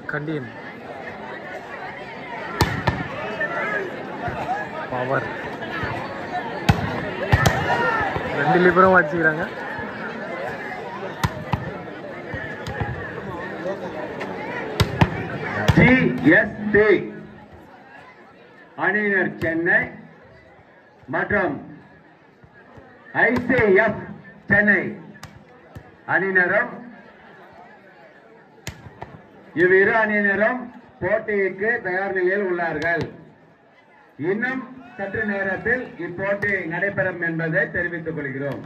கண்டியன் power ரெண்டு லிபரும் அடிச்சுக்கிறாங்க GST அணியினர் சென்னை மற்றும் ஐசிஎஃப் சென்னை அணியினரும் இவ்விரு அணியினரும் போட்டிக்கு தயார் நிலையில் உள்ளார்கள் இன்னும் சற்று நேரத்தில் இப்போட்டி நடைபெறும் என்பதை தெரிவித்துக் கொள்கிறோம்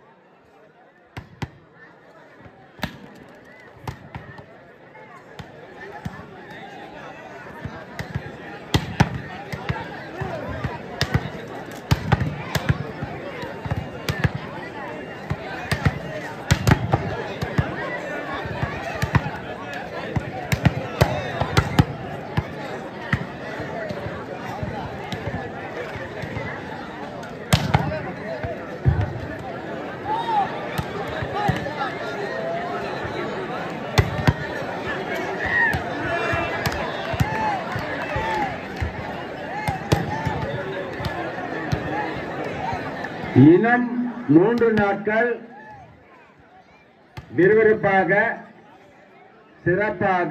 இன்னும் மூன்று நாட்கள் விறுவிறுப்பாக சிறப்பாக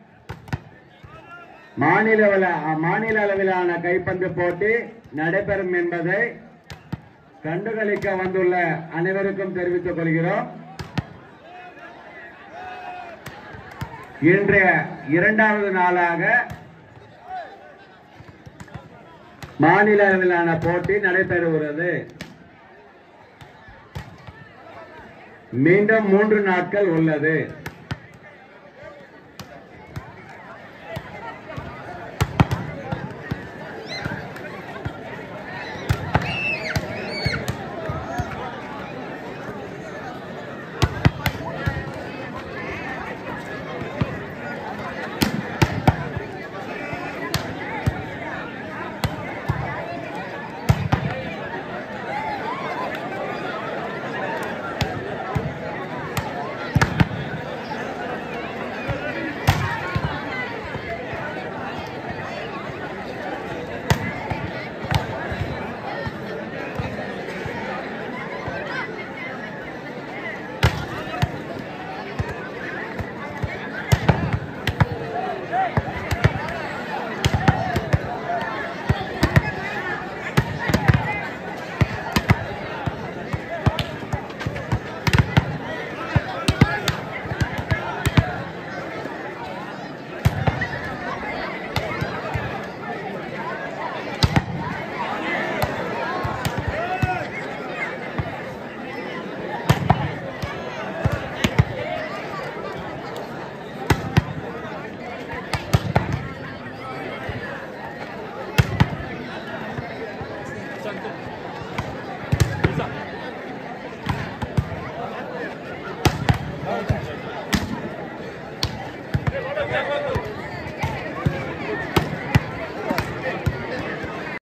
மாநில அள- மாநில அளவிலான கைப்பந்து போட்டி நடைபெறும் என்பதை கண்டுகளிக்க வந்துள்ள அனைவருக்கும் தெரிவித்துக் கொள்கிறோம் இன்றைய இரண்டாவது நாளாக மாநில அளவிலான போட்டி நடைபெறுகிறது மீண்டும் மூன்று நாட்கள் உள்ளது